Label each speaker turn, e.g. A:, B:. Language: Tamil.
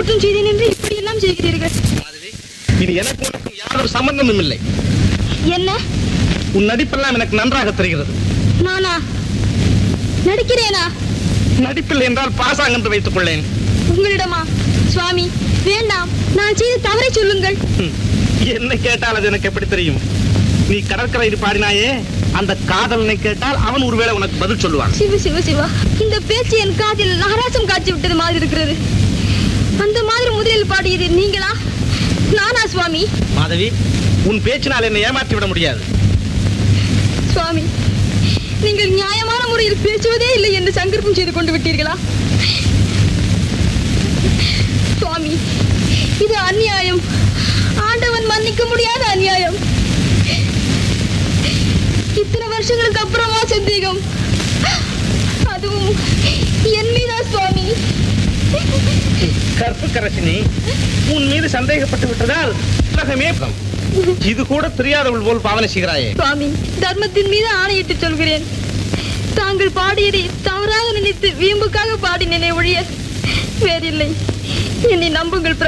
A: குற்றம் செய்தேன் என்று இப்படி எல்லாம் செய்கிறீர்கள்
B: மாதவி இது எனக்கு உனக்கும் யாரொரு சம்பந்தமும் இல்லை
A: என்ன
B: உன் நடிப்பெல்லாம் எனக்கு நன்றாக தெரிகிறது
A: நானா நடிக்கிறேனா
B: நடிப்பில்லை என்றால் பாசாங் என்று வைத்துக் கொள்ளேன்
A: உங்களிடமா சுவாமி வேண்டாம் நான் செய்த தவறை சொல்லுங்கள்
B: ஹம், என்ன கேட்டால் அது எனக்கு எப்படி தெரியும் நீ கடற்கரையில் பாடினாயே அந்த காதலனை கேட்டால் அவன் ஒருவேளை உனக்கு பதில் சொல்லுவான்
A: சிவ சிவ சிவா இந்த பேச்சு என் காதில் நகராசம் காய்ச்சி விட்டது மாதிரி இருக்கிறது அந்த மாதிரி முதலில் பாடியது நீங்களா நானா சுவாமி
B: மாதவி உன் பேச்சினால் என்னை ஏமாற்றி விட முடியாது
A: சுவாமி நீங்கள் நியாயமான முறையில் பேசுவதே இல்லை என்று சங்கல்பம் செய்து கொண்டு விட்டீர்களா சுவாமி இது அநியாயம் ஆண்டவன் மன்னிக்க முடியாத அநியாயம் இத்தனை வருஷங்களுக்கு அப்புறமா சந்தேகம் அதுவும் என் மீதா சுவாமி
B: கற்புக்கரசினி உன் மீது சந்தேகப்பட்டு விட்டதால் உலகமே பகம். இது கூட தெரியாதவள் போல் பாவனை செய்கிறாயே
A: சுவாமி தர்மத்தின் மீது ஆணையிட்டு சொல்கிறேன் தாங்கள் பாடியதை தவறாக நினைத்து வீம்புக்காக பாடினேனே ஒழிய வேறில்லை என்னை நம்புங்கள்